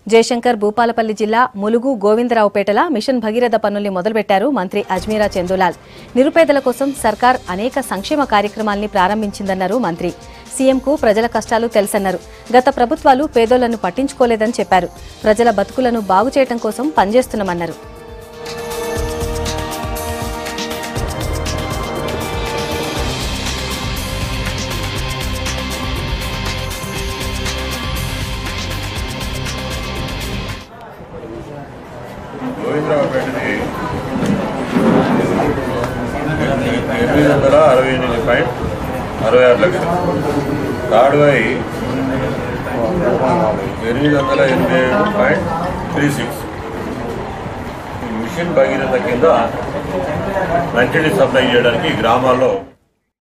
జయశంకర్ భూపాలపల్లి జిల్లా ములుగు గోవిందరావుపేటల మిషన్ భగీరథ పనుల్ని మొదలుపెట్టారు మంత్రి అజ్మీరా చందులాల్ నిరుపేదల కోసం సర్కార్ అనేక సంక్షేమ కార్యక్రమాల్ని ప్రారంభించిందన్నారు మంత్రి సీఎంకు ప్రజల కష్టాలు తెలుసన్నారు గత ప్రభుత్వాలు పేదోళ్లను పట్టించుకోలేదని చెప్పారు ప్రజల బతుకులను బాగు చేయడం కోసం పనిచేస్తున్నామన్నారు గోవిందరావుపేటని ఎనిమిది వందల అరవై ఎనిమిది పాయింట్ అరవై ఆరు లక్షలు తాడువాయి ఎనిమిది వందల ఎనభై ఏడు పాయింట్ త్రీ సిక్స్ ఈ మిషన్ భగీరథ కింద మంచినీళ్ళు సప్లై చేయడానికి గ్రామాల్లో